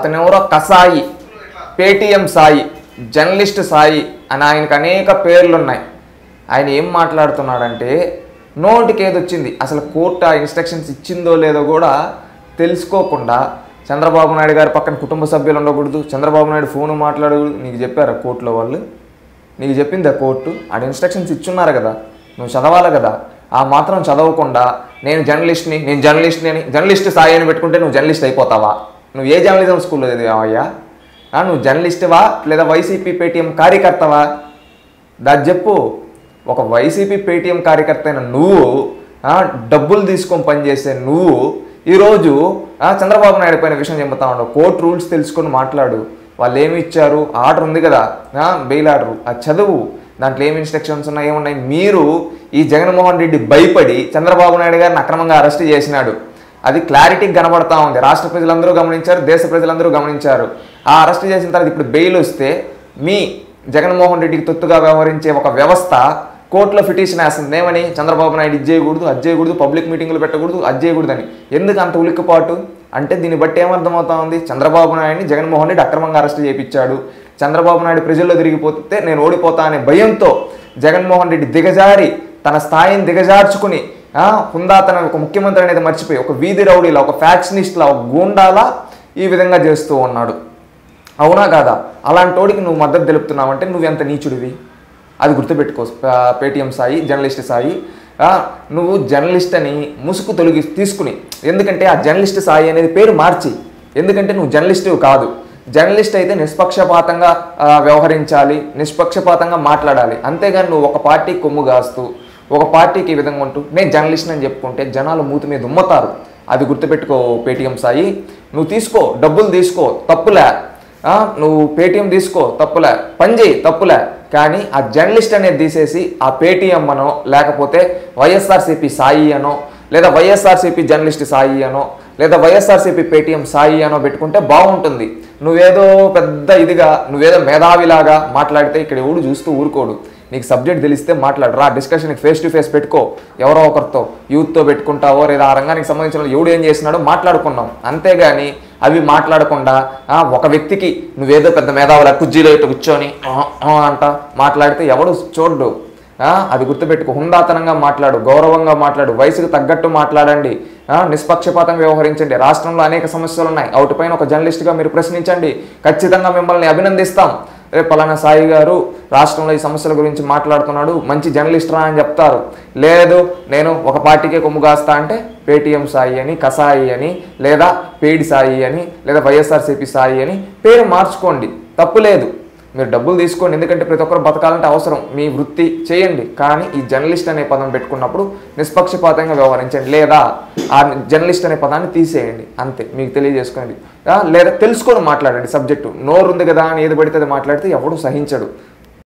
అతను ఎవరో కసాయి పేటిఎం సాయి జర్నలిస్ట్ సాయి అని ఆయనకు అనేక పేర్లు ఉన్నాయి ఆయన ఏం మాట్లాడుతున్నాడంటే నోటికి ఏది వచ్చింది అసలు కోర్టు ఆ ఇన్స్ట్రక్షన్స్ ఇచ్చిందో లేదో కూడా తెలుసుకోకుండా చంద్రబాబు నాయుడు గారి పక్కన కుటుంబ సభ్యులు ఉండకూడదు చంద్రబాబు నాయుడు ఫోన్ మాట్లాడకూడదు నీకు చెప్పారా కోర్టులో వాళ్ళు నీకు చెప్పిందా కోర్టు ఆ ఇన్స్ట్రక్షన్స్ ఇచ్చున్నారు కదా నువ్వు చదవాలి కదా ఆ మాత్రం చదవకుండా నేను జర్నలిస్ట్ని నేను జర్నలిస్ట్ని అని జర్నలిస్ట్ సాయి అని పెట్టుకుంటే నువ్వు జర్నలిస్ట్ అయిపోతావా నువ్వు ఏ జర్నలిజం స్కూల్లో చదివావయ్యా ఆ, నువ్వు జర్నలిస్ట్వా లేదా వైసీపీ పేటీఎం కార్యకర్తవా దాన్ని చెప్పు ఒక వైసీపీ పేటీఎం కార్యకర్త అయిన నువ్వు ఆ, డబ్బులు తీసుకొని పనిచేసే నువ్వు ఈరోజు ఆ, చంద్రబాబు నాయుడు పైన విషయం చెబుతా ఉండవు కోర్టు రూల్స్ తెలుసుకొని మాట్లాడు వాళ్ళు ఏమి ఇచ్చారు ఆర్డర్ ఉంది కదా బెయిల్ ఆర్డర్ అది చదువు దాంట్లో ఏమి ఇన్స్ట్రక్షన్స్ ఉన్నాయి ఏమున్నాయి మీరు ఈ జగన్మోహన్ రెడ్డి భయపడి చంద్రబాబు నాయుడు గారిని అక్రమంగా అరెస్ట్ చేసినాడు అది క్లారిటీ కనబడతా ఉంది రాష్ట్ర ప్రజలందరూ గమనించారు దేశ ప్రజలందరూ గమనించారు ఆ అరెస్ట్ చేసిన తర్వాత ఇప్పుడు బెయిల్ వస్తే మీ జగన్మోహన్ రెడ్డికి తొత్తుగా వ్యవహరించే ఒక వ్యవస్థ కోర్టులో పిటిషన్ వేస్తుంది ఏమని చంద్రబాబు నాయుడు ఇది చేయకూడదు అది చేయకూడదు పబ్లిక్ మీటింగ్లు పెట్టకూడదు అది చేయకూడదు అని ఎందుకు అంత ఉలిక్కిపాటు అంటే దీన్ని బట్టి ఏమర్థమవుతా ఉంది చంద్రబాబు నాయుడిని జగన్మోహన్ రెడ్డి అక్రమంగా అరెస్ట్ చేయించాడు చంద్రబాబు నాయుడు ప్రజల్లో తిరిగిపోతే నేను ఓడిపోతా అనే భయంతో జగన్మోహన్ రెడ్డి దిగజారి తన స్థాయిని దిగజార్చుకుని ఆ, హుందాతన ఒక ముఖ్యమంత్రి అనేది మర్చిపోయి ఒక వీధి రౌడీలా ఒక ఫ్యాక్షనిస్ట్లా ఒక గూండాలా ఈ విధంగా చేస్తూ ఉన్నాడు అవునా కాదా అలాంటి వాడికి నువ్వు మద్దతు తెలుపుతున్నావంటే నువ్వెంత నీచుడివి అది గుర్తుపెట్టుకో ప- పేటీఎం సాయి జర్నలిస్ట్ సాయి ఆ, నువ్వు జర్నలిస్ట్ అని ముసుగు తొలగి తీసుకుని ఎందుకంటే ఆ జర్నలిస్ట్ సాయి అనేది పేరు మార్చి ఎందుకంటే నువ్వు జర్నలిస్ట్ కాదు జర్నలిస్ట్ అయితే నిష్పక్షపాతంగా ఆ, వ్యవహరించాలి నిష్పక్షపాతంగా మాట్లాడాలి అంతేగాని నువ్వు ఒక పార్టీ కొమ్ము కాస్తూ ఒక పార్టీకి ఈ విధంగా ఉంటూ నేను జర్నలిస్ట్ అని చెప్పుకుంటే జనాలు మూతి మీద ఉమ్మతారు అది గుర్తుపెట్టుకో పేటీఎం సాయి నువ్వు తీసుకో డబ్బులు తీసుకో తప్పులే ఆ, నువ్వు పేటీఎం తీసుకో తప్పులే పని చేయి తప్పులే కానీ ఆ జర్నలిస్ట్ అనేది తీసేసి ఆ పేటీఎం అనో లేకపోతే వైఎస్ఆర్సీపీ సాయి అనో లేదా వైఎస్ఆర్సీపీ జర్నలిస్ట్ సాయి అనో లేదా వైఎస్ఆర్సీపీ పేటీఎం సాయి అనో పెట్టుకుంటే బాగుంటుంది నువ్వేదో పెద్ద ఇదిగా నువ్వేదో మేధావిలాగా మాట్లాడితే ఇక్కడ ఎవడు చూస్తూ ఊరుకోడు నీకు సబ్జెక్ట్ తెలిస్తే మాట్లాడు రా డిస్కషన్కి ఫేస్ టు ఫేస్ పెట్టుకో ఎవరో ఒకరితో యూత్తో పెట్టుకుంటావో లేదా ఆ రంగానికి సంబంధించిన వాళ్ళు ఎవడు ఏం చేసినాడో మాట్లాడుకున్నాం అంతేగాని అవి మాట్లాడకుండా ఆ, ఒక వ్యక్తికి నువ్వేదో పెద్ద మేధావుల కుజ్జీలో ఇటు కూర్చొని "ఆ, ఆ" అంట మాట్లాడితే ఎవడు చూడ్డు ఆ, అది గుర్తుపెట్టుకో హుందాతనంగా మాట్లాడు గౌరవంగా మాట్లాడు వయసుకు తగ్గట్టు మాట్లాడండి ఆ, నిష్పక్షపాతంగా వ్యవహరించండి రాష్ట్రంలో అనేక సమస్యలు ఉన్నాయి వాటిపైన ఒక జర్నలిస్ట్గా మీరు ప్రశ్నించండి ఖచ్చితంగా మిమ్మల్ని అభినందిస్తాం రేపు పలానా సాయి గారు రాష్ట్రంలో ఈ సమస్యల గురించి మాట్లాడుతున్నాడు మంచి జర్నలిస్ట్ రా అని చెప్తారు లేదు నేను ఒక పార్టీకే కొమ్ము కాస్తా అంటే పేటీఎం సాయి అని కసాయి అని లేదా పేడి సాయి అని లేదా వైఎస్ఆర్సీపీ సాయి అని పేరు మార్చుకోండి తప్పు లేదు మీరు డబ్బులు తీసుకోండి ఎందుకంటే ప్రతి ఒక్కరు బతకాలంటే అవసరం మీ వృత్తి చేయండి కానీ ఈ జర్నలిస్ట్ అనే పదం పెట్టుకున్నప్పుడు నిష్పక్షపాతంగా వ్యవహరించండి లేదా ఆ జర్నలిస్ట్ అనే పదాన్ని తీసేయండి అంతే మీకు తెలియజేసుకోండి ఆ, లేదా తెలుసుకొని మాట్లాడండి సబ్జెక్టు నోరు ఉంది కదా అని ఏది పడితే అది మాట్లాడితే ఎవడు సహించడు